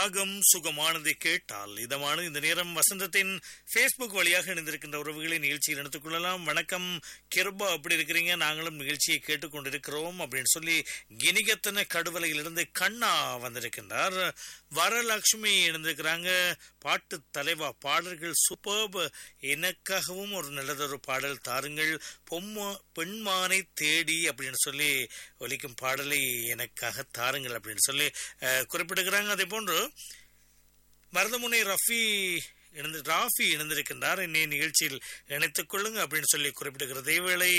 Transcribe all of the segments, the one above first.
ராகம் சுகமானதை கேட்டால் இதமான இந்த நேரம் வசந்தத்தின் ஃபேஸ்புக் வழியாக இணைந்திருக்கின்ற உறவுகளை நிகழ்ச்சியில் எடுத்துக் கொள்ளலாம் வணக்கம் கிருபா அப்படி இருக்கிறீங்க நாங்களும் நிகழ்ச்சியை கேட்டுக்கொண்டிருக்கிறோம் அப்படின்னு சொல்லி கினிகத்தன கடுவலையிலிருந்து கண்ணா வந்திருக்கின்றார் வரலட்சுமி இணைந்திருக்கிறாங்க பாட்டு தலைவா பாடல்கள் சூப்பர்ப் எனக்காகவும் ஒரு நல்லதொரு பாடல் தாருங்கள் பொம்மா பெண்மானை தேடி அப்படின்னு சொல்லி ஒலிக்கும் பாடலை எனக்காக தாருங்கள் அப்படின்னு சொல்லி அஹ், குறிப்பிடுகிறாங்க அதே போன்று மருதமுனை ரஃபி இணைந்து ராஃபி இணைந்திருக்கின்றார் என்னை நிகழ்ச்சியில் இணைத்துக் கொள்ளுங்க அப்படின்னு சொல்லி குறிப்பிடுகிறது இதேவேளை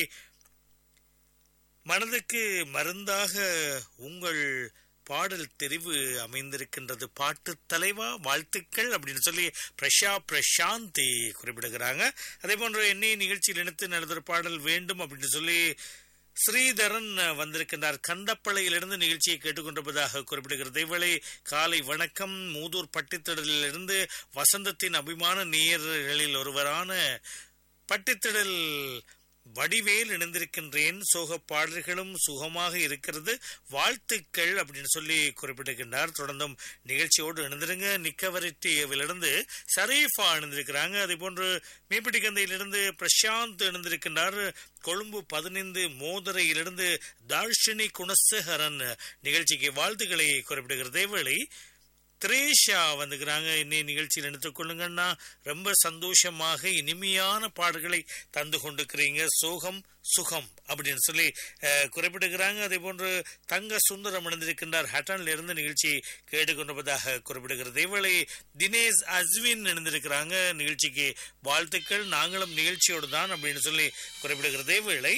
மனதுக்கு மருந்தாக உங்கள் பாடல் தெரிவு அமைந்திருக்கின்றது பாட்டு தலைவா வாழ்த்துக்கள் அப்படின்னு சொல்லி பிரஷா பிரசாந்தி குறிப்பிடுகிறாங்க அதே போன்று என்னை நிகழ்ச்சியில் இணைத்து நடந்த பாடல் வேண்டும் அப்படின்னு சொல்லி ஸ்ரீதரன் வந்திருக்கின்றார் கந்தப்பளையிலிருந்து நிகழ்ச்சியை கேட்டுக்கொண்டிருப்பதாக குறிப்பிடுகிறது இவளை காலை வணக்கம் மூதூர் பட்டித்திடலிலிருந்து வசந்தத்தின் அபிமான நேயர்களில் ஒருவரான பட்டித்திடல் வடிவேல் இணைந்திருக்கின்றேன் சோக பாடல்களும் சுகமாக இருக்கிறது வாழ்த்துக்கள் அப்படின்னு சொல்லி குறிப்பிட்டிருக்கின்றார் தொடர்ந்தும் நிகழ்ச்சியோடு இணைந்திருங்க நிக்கவரிட்டியிலிருந்து ஷரீஃபா இணைந்திருக்கிறாங்க அதே போன்று மீப்பிட்டி கந்தையிலிருந்து பிரசாந்த் இணைந்திருக்கின்றார் கொழும்பு பதினைந்து மோதரையிலிருந்து தார்ஷினி குணசேகரன் நிகழ்ச்சிக்கு வாழ்த்துக்களை குறிப்பிடுகிறது வேளை திரேஷா வந்துக்கிறாங்க இன்னை நிகழ்ச்சியில் எடுத்துக் கொள்ளுங்கன்னா ரொம்ப சந்தோஷமாக இனிமையான பாடல்களை தந்து கொண்டிருக்கிறீங்க சோகம் சுகம் அப்படின்னு சொல்லி அஹ், குறிப்பிடுகிறாங்க அதே போன்று தங்க சுந்தரம் இணைந்திருக்கின்றார் ஹட்டன்ல இருந்து நிகழ்ச்சி கேட்டுக்கொண்டிருப்பதாக குறிப்பிடுகிறது இவளை தினேஷ் அஸ்வின் இணைந்திருக்கிறாங்க நிகழ்ச்சிக்கு வாழ்த்துக்கள் நாங்களும் நிகழ்ச்சியோடு தான் அப்படின்னு சொல்லி குறிப்பிடுகிறது இவளை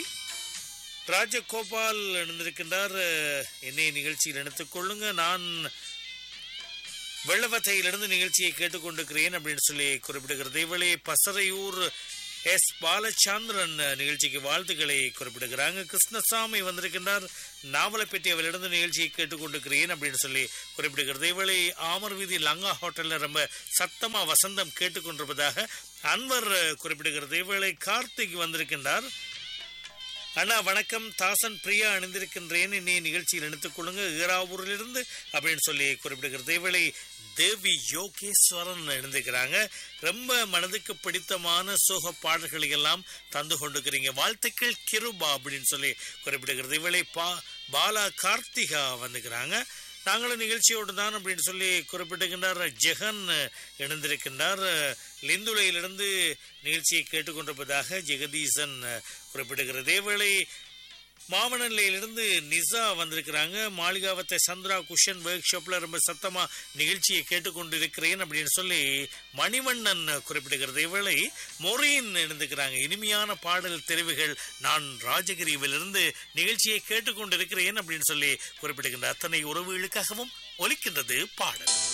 ராஜகோபால் இணைந்திருக்கின்றார் அஹ், என்னை நிகழ்ச்சியில் எடுத்துக் கொள்ளுங்க நான் வெள்ளவத்தையிலிருந்து நிகழ்ச்சியை கேட்டுக்கொண்டிருக்கிறேன் அப்படின்னு சொல்லி குறிப்பிடுகிறது இவளே பசறையூர் எஸ் பாலச்சந்திரன் நிகழ்ச்சிக்கு வாழ்த்துக்களை குறிப்பிடுகிறாங்க கிருஷ்ணசாமி வந்திருக்கின்றார் நாவலப்பேட்டை அவளிடம் நிகழ்ச்சியை கேட்டுக்கொண்டிருக்கிறேன் அப்படின்னு சொல்லி குறிப்பிடுகிறது இவளை ஆமர் வீதி லங்கா ஹோட்டல்ல ரொம்ப சத்தமா வசந்தம் கேட்டுக்கொண்டிருப்பதாக அன்வர் குறிப்பிடுகிறது இவளை கார்த்திக் வந்திருக்கின்றார் அண்ணா வணக்கம் தாசன் பிரியா அணிந்திருக்கின்றேன் இன்னைய நிகழ்ச்சியில் எடுத்துக் கொள்ளுங்க ஈராவூரிலிருந்து அப்படின்னு சொல்லி குறிப்பிடுகிறது இவளை தேவி யோகேஸ்வரன் எழுந்திருக்கிறாங்க ரொம்ப மனதுக்கு பிடித்தமான சோக பாடல்களை எல்லாம் தந்து கொண்டிருக்கிறீங்க வாழ்த்துக்கள் கிருபா அப்படின்னு சொல்லி குறிப்பிடுகிறது இவளை பா பாலா கார்த்திகா வந்துக்கிறாங்க நாங்களும் நிகழ்ச்சியோடு தான் அப்படின்னு சொல்லி குறிப்பிட்டுகின்றார் ஜெகன் இணைந்திருக்கின்றார் லிந்துலையிலிருந்து நிகழ்ச்சியை கேட்டுக்கொண்டிருப்பதாக ஜெகதீசன் குறிப்பிடுகிறது இதேவேளை மாமனல்லையிலிருந்து நிசா வந்திருக்கிறாங்க மாளிகாவத்தை சந்திரா குஷன் ஒர்க் ஷாப்ல ரொம்ப சத்தமா நிகழ்ச்சியை கேட்டுக்கொண்டிருக்கிறேன் அப்படின்னு சொல்லி மணிவண்ணன் குறிப்பிடுகிறது இவளை மொரீன் இருந்துக்கிறாங்க இனிமையான பாடல் தெரிவுகள் நான் ராஜகிரியிலிருந்து நிகழ்ச்சியை கேட்டுக்கொண்டிருக்கிறேன் அப்படின்னு சொல்லி குறிப்பிடுகின்ற அத்தனை உறவுகளுக்காகவும் ஒலிக்கின்றது பாடல்